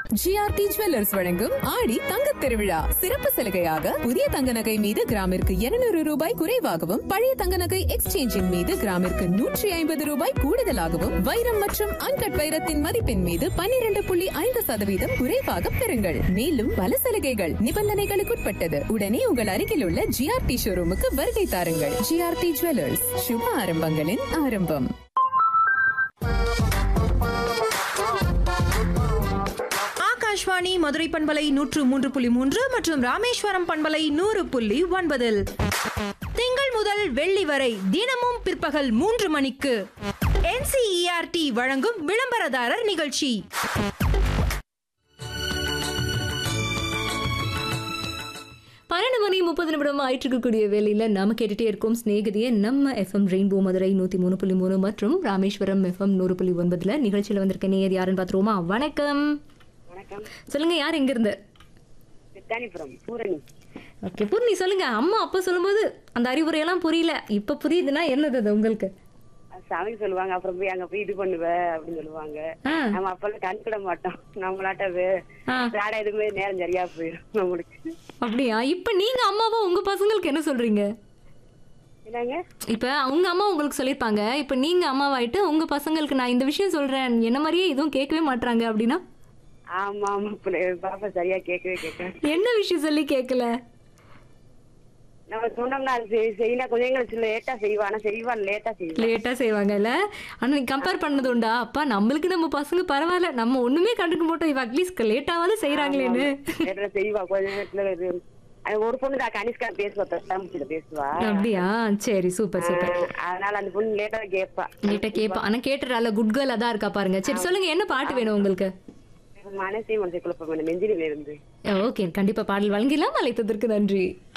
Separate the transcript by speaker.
Speaker 1: GRT jewellers வழங்கும் ஆடி தங்க திருவிழா சிறப்பு சலுகையாக புதிய தங்க நகை மீது கிராமிற்கு 200 ரூபாய் குறைவாகவும் பழைய தங்க நகை எக்ஸ்சேஞ்சின் மீது கிராமிற்கு நூற்றி ஐம்பது ரூபாய் கூடுதலாகவும் வைரம் மற்றும் அன்கட் வைரத்தின் மதிப்பின் மீது 12.5% புள்ளி ஐந்து சதவீதம் குறைவாக பெறுங்கள் மேலும் பல சலுகைகள் நிபந்தனைகளுக்குட்பட்டது உடனே உங்கள் அருகில் உள்ள ஜிஆர்டி ஷோரூமுக்கு வருகை தாருங்கள் ஜிஆர்டி ஜுவல்லர்ஸ் சுப ஆரம்பங்களின் ஆரம்பம்
Speaker 2: ஆகாஷ்வாணி மதுரை பண்பலை நூற்று மூன்று புள்ளி மூன்று மற்றும் ராமேஸ்வரம் பண்பலை நூறு புள்ளி ஒன்பதில் திங்கள் முதல் வெள்ளி வரை தினமும் பிற்பகல் மூன்று மணிக்கு என்சிஇஆர்டி வழங்கும் விளம்பரதாரர் நிகழ்ச்சி
Speaker 3: பன்னெண்டு மணி முப்பது நிமிடம் ஆயிட்டு இருக்கக்கூடிய வேலையில நாம கேட்டுட்டே இருக்கோம் ஸ்நேகிதிய நம்ம எஃப்எம் ரெயின்போ மதுரை நூத்தி மூணு புள்ளி மூணு மற்றும் ராமேஸ்வரம் எஃப்எம் நூறு புள்ளி ஒன்பதுல நிகழ்ச்சியில வந்திருக்க நேயர் யாருன்னு பாத்துருவோமா வணக்கம்
Speaker 4: வணக்கம்
Speaker 3: சொல்லுங்க யார் எங்க இருந்து
Speaker 4: சித்தானிபுரம் பூரணி
Speaker 3: ஓகே பூர்ணி சொல்லுங்க அம்மா அப்ப சொல்லும்போது அந்த அறிவுரையெல்லாம் புரியல இப்ப புரியுதுன்னா என்னது அது உங்களுக்கு
Speaker 4: அது சாமி சொல்லுவாங்க அப்புறம் போய் அங்க போய் இது பண்ணுவ அப்படின்னு சொல்லுவாங்க
Speaker 3: ஆ.
Speaker 4: நம்ம அப்பெல்லாம் கண்கிட மாட்டோம் நம்மளாட்ட
Speaker 3: ஆ.
Speaker 4: வேற எதுவுமே நேரம் சரியா போயிடும் நம்மளுக்கு
Speaker 3: அப்படியா இப்ப நீங்க அம்மாவா உங்க பசங்களுக்கு என்ன சொல்றீங்க
Speaker 4: என்னங்க
Speaker 3: இப்ப உங்க அம்மா உங்களுக்கு சொல்லிருப்பாங்க இப்ப நீங்க அம்மாவாயிட்டு உங்க பசங்களுக்கு நான் இந்த விஷயம் சொல்றேன் என்ன மாதிரியே எதுவும் கேட்கவே மாட்றாங்க அப்படின்னா
Speaker 4: ஆமா ஆமா பிள்ளை- பாப்பா சரியா கேட்கவே கேட்க
Speaker 3: என்ன விஷயம் சொல்லி கேட்கல
Speaker 4: நம்ம சொன்னோம்னா அது செய்- செய்யலாம் கொஞ்சம் கழிச்சு லேட்டா செய்வா ஆனா செய்வா லேட்டா செய்வா
Speaker 3: லேட்டா செய்வாங்கல்ல ஆனா நீ கம்பேர் பண்ணது உண்டா அப்பா நம்மளுக்கு நம்ம பசங்க பரவாயில்ல நம்ம ஒண்ணுமே கண்டுக்க மாட்டோம் இவ அட்லீஸ்ட் லேட்டாவது செய்யறாங்களேன்னு
Speaker 4: லேட்டா செய்வா கொஞ்ச நேரத்துல இது அது ஒரு பொண்ணு தான் கனிஷ்கா பேசுவா தமிழ்ச்சியில பேசுவா
Speaker 3: அப்படியா சரி சூப்பர் சூப்பர்
Speaker 4: ஆ, அதனால அந்த பொண்ணு லேட்டா கேட்பா
Speaker 3: லேட்டா கேப்பா ஆனா கேட்டுறால குட் கேர்ள் அதான் இருக்கா பாருங்க சரி சொல்லுங்க என்ன பாட்டு வேணும் உங்களுக்கு
Speaker 4: மனசே மனசு குழப்பம் நெஞ்சினில இருந்து
Speaker 3: ஓகே கண்டிப்பா பாடல் வழங்கிடலாம் அழைத்ததற்கு நன்றி